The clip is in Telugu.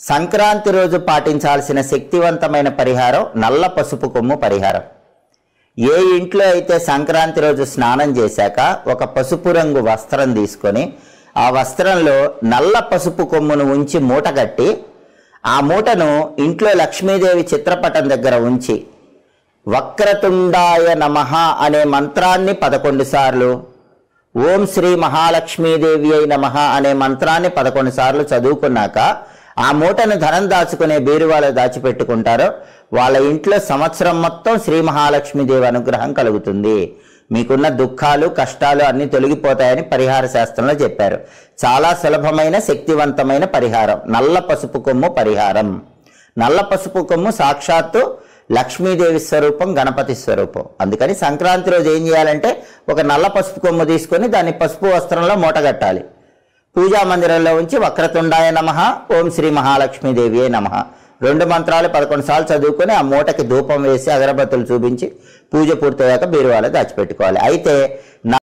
సంక్రాంతి రోజు పాటించాల్సిన శక్తివంతమైన పరిహారం నల్ల పసుపు కొమ్ము పరిహారం ఏ ఇంట్లో అయితే సంక్రాంతి రోజు స్నానం చేశాక ఒక పసుపు రంగు వస్త్రం తీసుకొని ఆ వస్త్రంలో నల్ల పసుపు కొమ్మును ఉంచి మూట కట్టి ఆ మూటను ఇంట్లో లక్ష్మీదేవి చిత్రపటం దగ్గర ఉంచి వక్రతుండాయ నమః అనే మంత్రాన్ని పదకొండు సార్లు ఓం శ్రీ మహాలక్ష్మీదేవి అయి నమః అనే మంత్రాన్ని పదకొండు సార్లు చదువుకున్నాక ఆ మూటను ధనం దాచుకునే బీరువాలో దాచిపెట్టుకుంటారో వాళ్ళ ఇంట్లో సంవత్సరం మొత్తం శ్రీ మహాలక్ష్మీదేవి అనుగ్రహం కలుగుతుంది మీకున్న దుఃఖాలు కష్టాలు అన్ని తొలగిపోతాయని పరిహార శాస్త్రంలో చెప్పారు చాలా సులభమైన శక్తివంతమైన పరిహారం నల్ల పసుపు కొమ్ము పరిహారం నల్ల పసుపు కొమ్ము సాక్షాత్తు లక్ష్మీదేవి స్వరూపం గణపతి స్వరూపం అందుకని సంక్రాంతి రోజు ఏం చేయాలంటే ఒక నల్ల పసుపు కొమ్ము తీసుకొని దాన్ని పసుపు వస్త్రంలో మూటగట్టాలి పూజా మందిరంలో ఉంచి వక్రతుండాయ నమ ఓం శ్రీ మహాలక్ష్మీదేవియే నమ రెండు మంత్రాలు పదకొండు సార్లు చదువుకొని ఆ మూటకి ధూపం వేసి అగరబత్తులు చూపించి పూజ పూర్తయ్యాక బీరువాలో దాచిపెట్టుకోవాలి అయితే